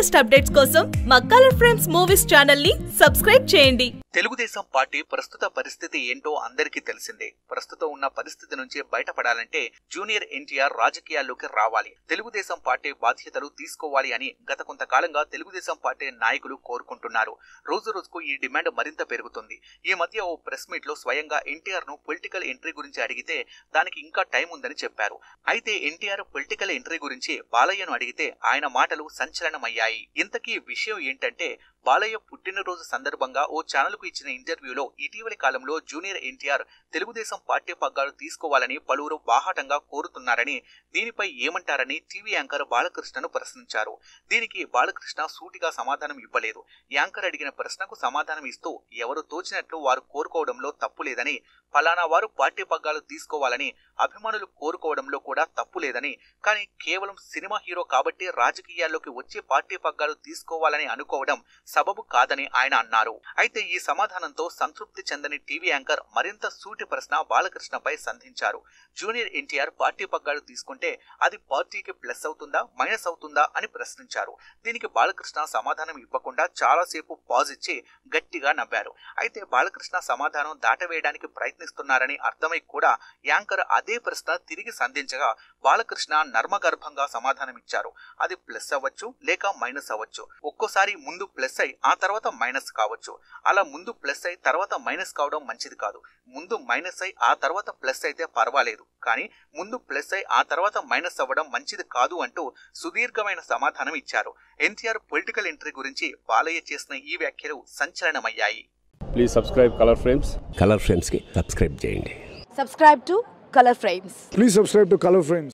Latest updates కోసం మా colour frames movies channel ని సబ్స్క్రైబ్ చేయండి తెలుగుదేశం పార్టీ ప్రస్తుత పరిస్థితి ఏంటో అందరికీ తెలిసిందే ప్రస్తుతం ఉన్న పరిస్థితి నుంచి బయటపడాలంటే జూనియర్ ఎన్టీఆర్ రాజకీయాల్లోకి రావాలి తెలుగుదేశం పార్టీ బాధ్యతలు తీసుకోవాలి అని గత కొంతకాలంగా తెలుగుదేశం పార్టీ నాయకులు కోరుకుంటున్నారు రోజు రోజుకు ఈ డిమాండ్ మరింత పెరుగుతుంది ఈ మధ్య ఓ ప్రెస్ మీట్ లో స్వయంగా ఎన్టీఆర్ ను పొలిటికల్ ఎంట్రీ గురించి అడిగితే దానికి ఇంకా టైం ఉందని చెప్పారు అయితే ఎన్టీఆర్ పొలిటికల్ ఎంట్రీ గురించి బాలయ్యను అడిగితే ఆయన మాటలు సంచలనమయ్యాయి ఇంతకీ విషయం ఏంటంటే బాలయ్య పుట్టినరోజు సందర్భంగా ఓ ఛానల్ కు ఇచ్చిన ఇంటర్వ్యూలో ఇటీవలి కాలంలో జూనియర్ ఎన్టీఆర్ తెలుగుదేశం పార్టీ పగ్గాలు తీసుకోవాలని పలువురు బాహాటంగా కోరుతున్నారని దీనిపై ఏమంటారని టీవీ యాంకర్ బాలకృష్ణను ప్రశ్నించారు దీనికి బాలకృష్ణ సూటిగా సమాధానం ఇవ్వలేదు యాంకర్ అడిగిన ప్రశ్నకు సమాధానం ఇస్తూ ఎవరు తోచినట్లు వారు కోరుకోవడంలో తప్పు లేదని ఫలానా వారు పార్టీ పగ్గాలు తీసుకోవాలని అభిమానులు కోరుకోవడంలో కూడా తప్పు లేదని కానీ కేవలం సినిమా హీరో కాబట్టి రాజకీయాల్లోకి వచ్చి పార్టీ పగ్గాలు తీసుకోవాలని అనుకోవడం సబబు కాదని ఆయన అన్నారు అయితే ఈ సమాధానంతో సంతృప్తి చెందని టీవీ యాంకర్ మరింత సూటి ప్రశ్న బాలకృష్ణపై సంధించారు జూనియర్ ఎన్టీఆర్ పార్టీ పగ్గాలు తీసుకుంటే అది పార్టీకి ప్లస్ అవుతుందా మైనస్ అవుతుందా అని ప్రశ్నించారు దీనికి బాలకృష్ణ సమాధానం ఇవ్వకుండా చాలాసేపు పాజ్ ఇచ్చి గట్టిగా నవ్వారు అయితే బాలకృష్ణ సమాధానం దాటవేయడానికి ప్రయత్నిస్తున్నారని అర్థమై కూడా యాంకర్ అదే ప్రశ్న తిరిగి సంధించగా బాలకృష్ణ నర్మగర్భంగా సమాధానం ఇచ్చారు అది ప్లస్ అవ్వచ్చు లేక మైనస్ అవ్వచ్చు ఒక్కోసారి ముందు ప్లస్ అయి ఆ తర్వాత మైనస్ కావచ్చు అలా ముందు ప్లస్ అయి తర్వాత మైనస్ కావడం మంచిది కాదు ముందు మైనస్ అయి ఆ తర్వాత ప్లస్ అయితే పర్వాలేదు కానీ ముందు ప్లస్ అయి ఆ తర్వాత మైనస్ అవ్వడం మంచిది కాదు అంటూ సుదీర్ఘమైన సమాధానం ఇచ్చారు ఎన్టీఆర్ పొలిటికల్ ఎంట్రీ గురించి బాలయ్య చేసిన ఈ వ్యాఖ్యలు సంచలనమయ్యాయి please subscribe colour frames colour ఫ్రేమ్స్కి సబ్స్క్రైబ్ చేయండి subscribe to color frames Please subscribe to Color Frames.